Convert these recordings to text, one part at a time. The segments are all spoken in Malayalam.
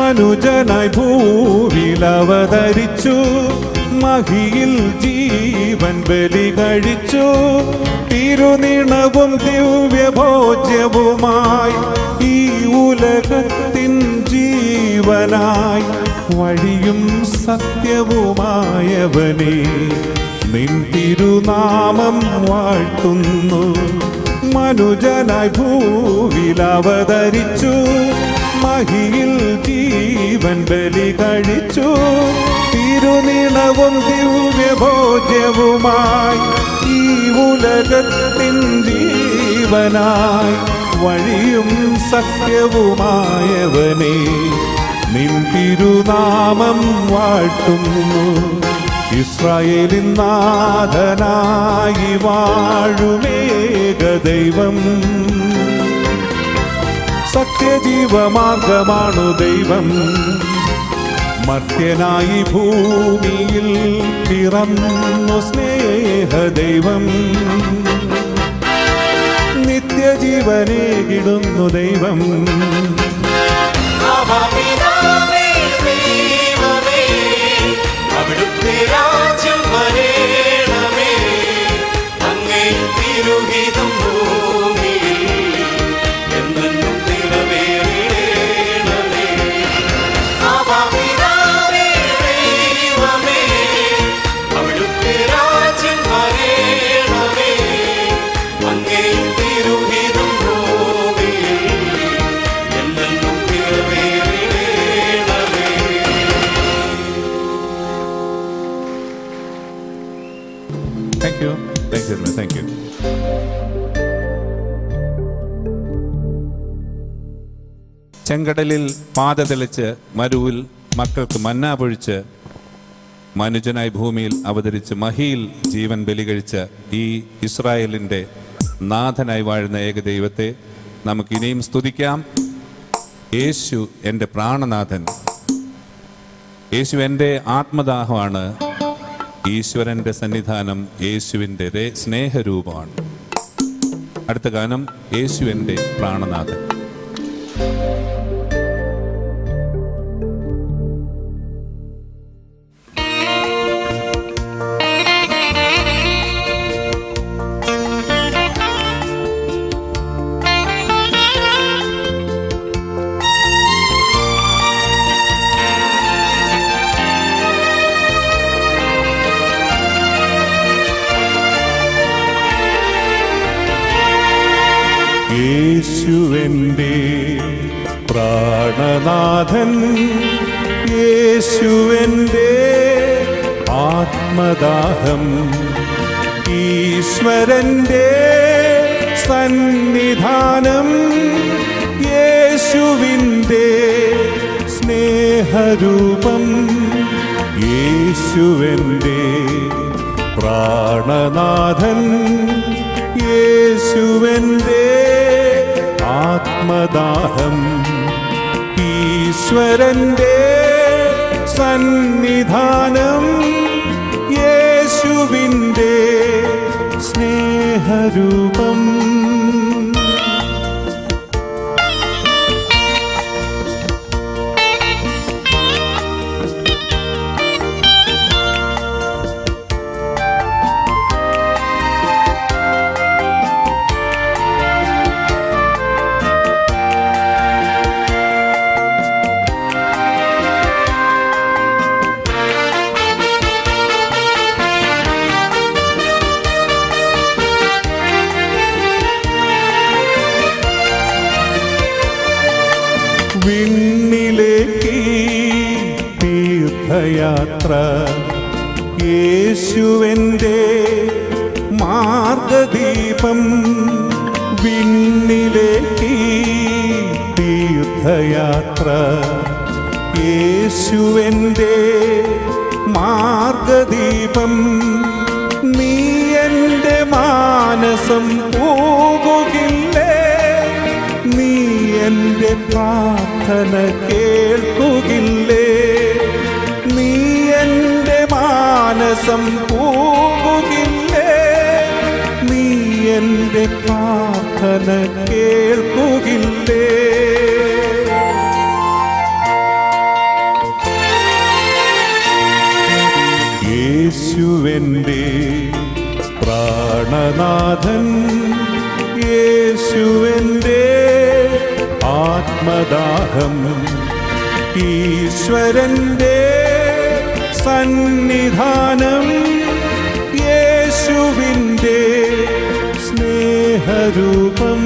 മനുജനായി ഭൂവിൽ അവതരിച്ചു മഹിയിൽ ജീവൻ ബലി കഴിച്ചു തിരുനിണവും ദിവ്യഭോജ്യവുമായി ഈ ഉലകത്തിൻ ജീവനായി വഴിയും സത്യവുമായവനെ നിൻ തിരുനാമം വാഴ്ത്തുന്നു മനുജനായി ഭൂവിൽ അവതരിച്ചു മഹിയിൽ ജീവൻ ബലി കഴിച്ചു തിരുനിണവും ദിവ്യഭോജ്യവുമായി ഈ ഉലകത്തിൻ ജീവനായി വഴിയും സത്യവുമായവനെ നിൻ തിരുനാമം വാഴ്ത്തുന്നു ഇസ്രായേലിൻ നാഥനായി വാഴുമേക ദൈവം സത്യജീവമാർഗമാണു ദൈവം മർത്യനായി ഭൂമിയിൽ പിറന്നു സ്നേഹദൈവം നിത്യജീവനേകിടുന്നു ദൈവം ആവാപിതാവേ ദൈവമേ, അവിടുത്തെ രാജ്യം വരേണമേ അങ്ങേ തിരുഹിതം ഭൂമിയിൽ എന്നെന്നും നിറവേറണമേ ആവാപിതാവേ ദൈവമേ, അവിടുത്തെ രാജ്യം വരേണമേ അങ്ങേ തിരുഹിതം ഭൂമിയിൽ എന്നെന്നും നിറവേറണമേ thank you thank you thank you ചെങ്കടലിൽ പാത തെളിച്ച് മരുവിൽ മക്കൾക്ക് മന്ന പൊഴിച്ച് മനുജനായി ഭൂമിയിൽ അവതരിച്ച് മഹിയിൽ ജീവൻ ബലി കഴിച്ച ഈ ഇസ്രായേലിൻ്റെ നാഥനായി വാഴുന്ന ഏകദൈവത്തെ നമുക്ക് ഇനിയും സ്തുതിക്കാം യേശു എൻ്റെ പ്രാണനാഥൻ യേശു എൻ്റെ ആത്മദാഹമാണ് ഈശ്വരൻ്റെ സന്നിധാനം യേശുവിൻ്റെ രേ- സ്നേഹരൂപമാണ് അടുത്ത ഗാനം യേശു എൻ്റെ പ്രാണനാഥൻ യേശുവൻ്റെ പ്രാണനാഥൻ യേശുവൻ്റെ ആത്മദാഹം ഈശ്വരൻ്റെ സന്നിധാനം യേശുവിൻ്റെ സ്നേഹരൂപം യേശുവൻ്റെ പ്രാണനാഥൻ യേശുവൻ്റെ ആത്മദാഹം ഈശ്വരൻ്റെ സന്നിധാനം യേശുവിൻ്റെ സ്നേഹരൂപം വിണ്ണിലേക്ക് തീർത്ഥയാത്ര യേശുവൻ്റെ മാർഗദീപം വിണ്ണിലേക്ക് തീർത്ഥയാത്ര യേശുവൻ്റെ മാർഗദീപം നീ എൻ്റെ മാനസം പോകുകില്ലേ നീ എൻ്റെ പ്രാർത്ഥന കേൾക്കുകില്ലേ നീ എൻ്റെ മാനസം പോകുകില്ലേ നീ എൻ്റെ പ്രാർത്ഥന കേൾക്കുകില്ലേ പ്രാണനാഥൻ യേശുവിൻ്റെ ആത്മദാഹം ഈശ്വരൻ്റെ സന്നിധാനം യേശുവിൻ്റെ സ്നേഹരൂപം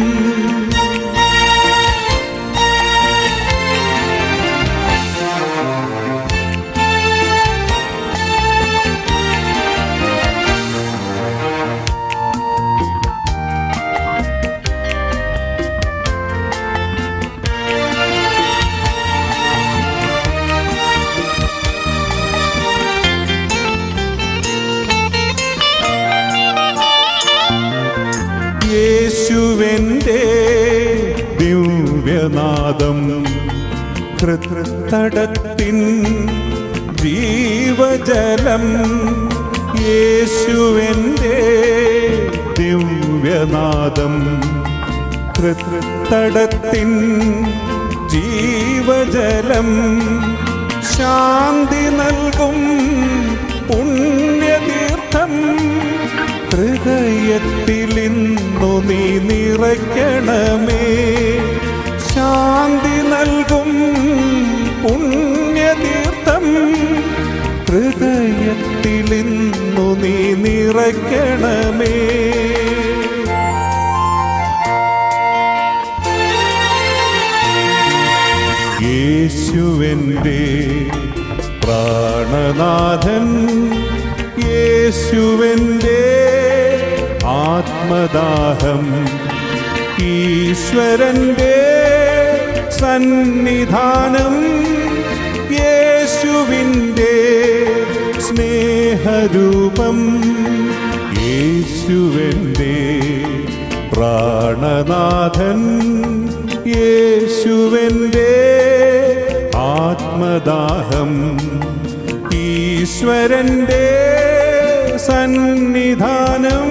യേശുവിൻ്റെ ദിവ്യനാദം ഹൃത്തടത്തിൻ ജീവജലം യേശുവിൻ്റെ ദിവ്യനാദം ഹൃത്തടത്തിൻ ജീവജലം ശാന്തി നൽകും പുണ്യതീർത്ഥം ഹൃദയത്തിൽ ഇന്നു നീ നിറയ്ക്കണമേ ശാന്തി നൽകും പുണ്യതീർത്ഥം ഹൃദയത്തിൽ ഇന്നു നീ നിറയ്ക്കണമേ യേശുവിൻ്റെ പ്രാണനാഥൻ യേശുവിൻ്റെ ആത്മദാഹം ഈശ്വരൻ്റെ സന്നിധാനം യേശുവിൻ്റെ സ്നേഹരൂപം യേശുവിൻ്റെ പ്രാണനാഥൻ യേശുവിൻ്റെ ആത്മദാഹം ഈശ്വരൻ്റെ സന്നിധാനം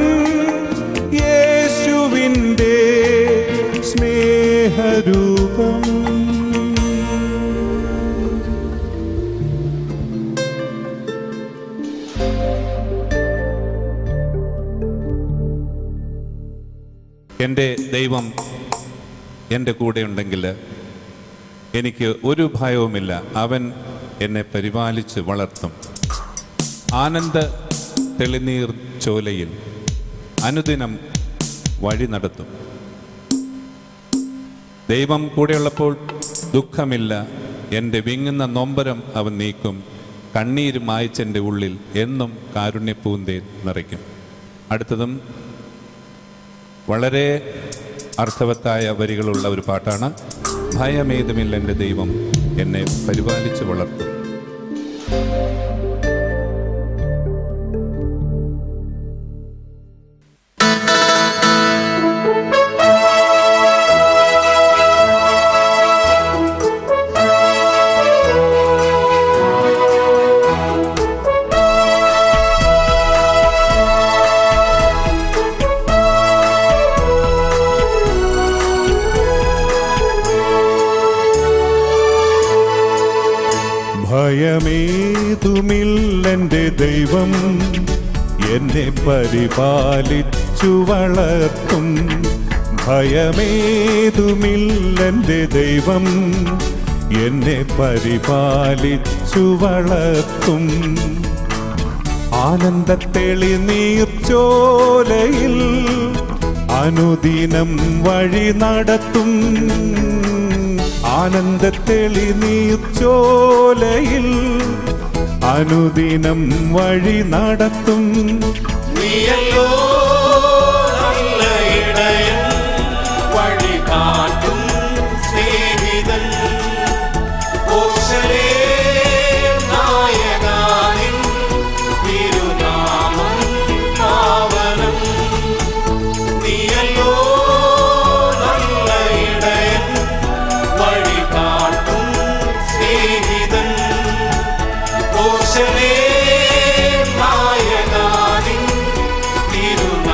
യേശുവിൻ്റെ സ്നേഹരൂപം എൻ്റെ ദൈവം എൻ്റെ കൂടെ ഉണ്ടെങ്കിൽ എനിക്ക് ഒരു ഭയവുമില്ല അവൻ എന്നെ പരിപാലിച്ച് വളർത്തും ആനന്ദ തെളിനീർ ചോലയിൽ അനുദിനം വഴി നടത്തും ദൈവം കൂടെയുള്ളപ്പോൾ ദുഃഖമില്ല എൻ്റെ വിങ്ങുന്ന നൊമ്പരം അവൻ നീക്കും കണ്ണീര് മായ്ച്ചെൻ്റെ ഉള്ളിൽ എന്നും കാരുണ്യപ്പൂന്തേ നിറയ്ക്കും അടുത്തതും വളരെ അർത്ഥവത്തായ വരികളുള്ള ഒരു പാട്ടാണ് ഭയമേതുമില്ല എൻ്റെ ദൈവം എന്നെ പരിപാലിച്ച് വളർത്തും ഭയമേതുമില്ലെൻ്റെ ദൈവം എന്നെ പരിപാലിച്ചു വളർത്തും ഭയമേതുമില്ലെൻ്റെ ദൈവം എന്നെ പരിപാലിച്ചു വളർത്തും ആനന്ദത്തെളി നീർച്ചോലയിൽ അനുദിനം വഴി നടത്തും ആനന്ദത്തെളി നീർച്ചോലയിൽ അനുദിനം വഴി നടത്തും നീയല്ലോ നല്ല ഇടയൻ വഴി കാട്ടും സ്നേഹിതൻ കോശലേ നായകാനിൻ തിരുനാമം പാവനം നീയല്ലോ നല്ല ഇടയൻ വഴി കാട്ടും സ്നേഹിതൻ കോശലേ നായകാനിൻ തിരുനാമം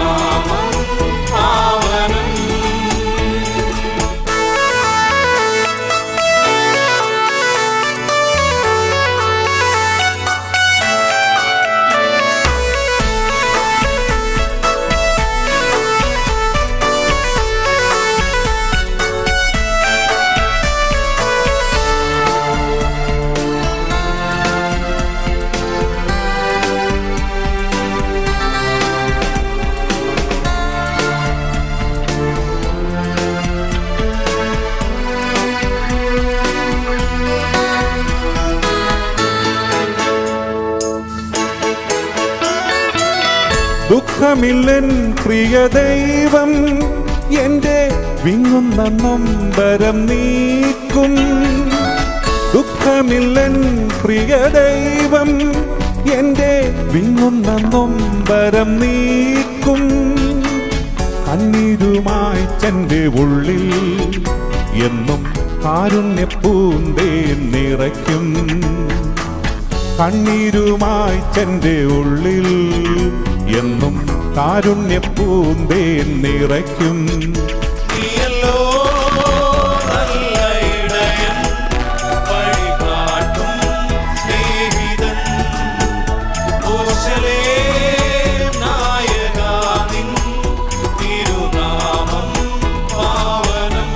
ദുഃഖമില്ലൻ പ്രിയ ദൈവം എന്റെ വിങ്ങുന്ന നൊമ്പരം നീക്കും ദുഃഖമില്ലൻ പ്രിയ ദൈവം എന്റെ വിങ്ങുന്ന നൊമ്പരം നീക്കും കണ്ണീരുമായി ചെന്റെ ഉള്ളിൽ എന്നും കാരുണ്യപ്പൂന്തേ നിറയ്ക്കും കണ്ണീരുമായി ചെന്റെ ഉള്ളിൽ എന്നും കാരുണ്യപ്പൂന്തേ നിറയ്ക്കും നീയല്ലോ നല്ല ഇടയൻ വഴി കാട്ടും സ്നേഹിതൻ കോശലേ നായകാ നിൻ തിരുനാമം പാവനം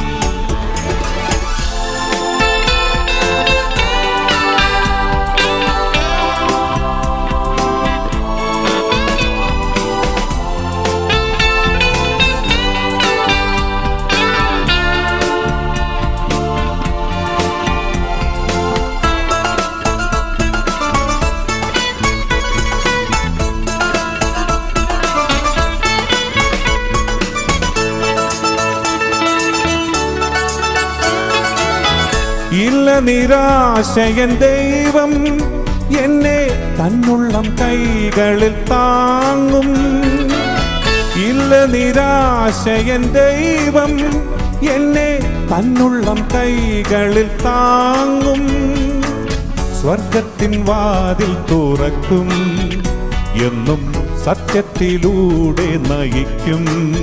ഇല്ല നിരാശയൻ ദൈവം എന്നെ തന്നുള്ളം കൈകളിൽ താങ്ങും ഇല്ല നിരാശയൻ ദൈവം എന്നെ തന്നുള്ളം കൈകളിൽ താങ്ങും സ്വർഗത്തിൻ വാതിൽ തുറക്കും എന്നും സത്യത്തിലൂടെ നയിക്കും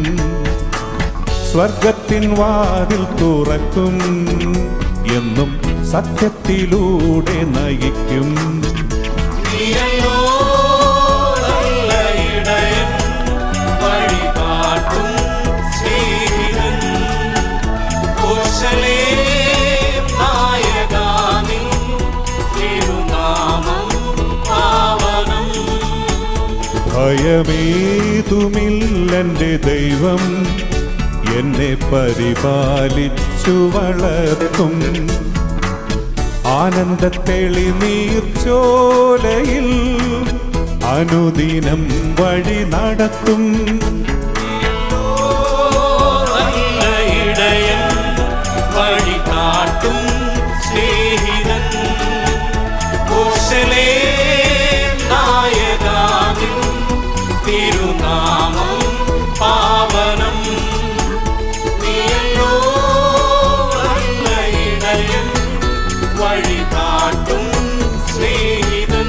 സ്വർഗത്തിൻ വാതിൽ തുറക്കും എന്നും സത്യത്തിലൂടെ നയിക്കും നീയല്ലോ നല്ല ഇടയൻ വഴി കാട്ടും സ്നേഹിതൻ കോശലേ നായകാ നിൻ തിരുനാമം പാവനം ഭയമേതുമില്ലെന്റെ ദൈവം എന്നെ പരിപാലിച്ചു വളർത്തും ആനന്ദത്തെളി നീർച്ചോലയിൽ അനുദിനം വഴി നടത്തും നല്ല ഇടയൻ വഴി കാട്ടും സ്നേഹിതൻ കോശലേ നായകാ നിൻ തിരുനാമം പാവനം നീയല്ലോ നല്ല ഇടയൻ വഴി കാട്ടും സ്നേഹിതൻ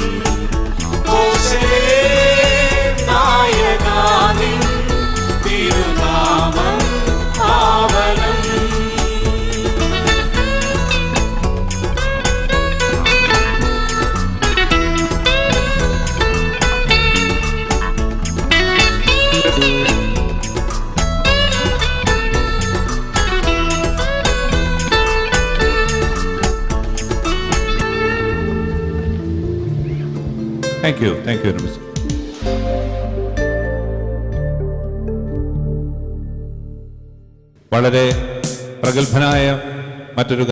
കോശലേ നായകാ നിൻ തിരുനാമം പാവനം thank you thank you very much വളരെ പ്രഗത്ഭനായ മറ്റൊരു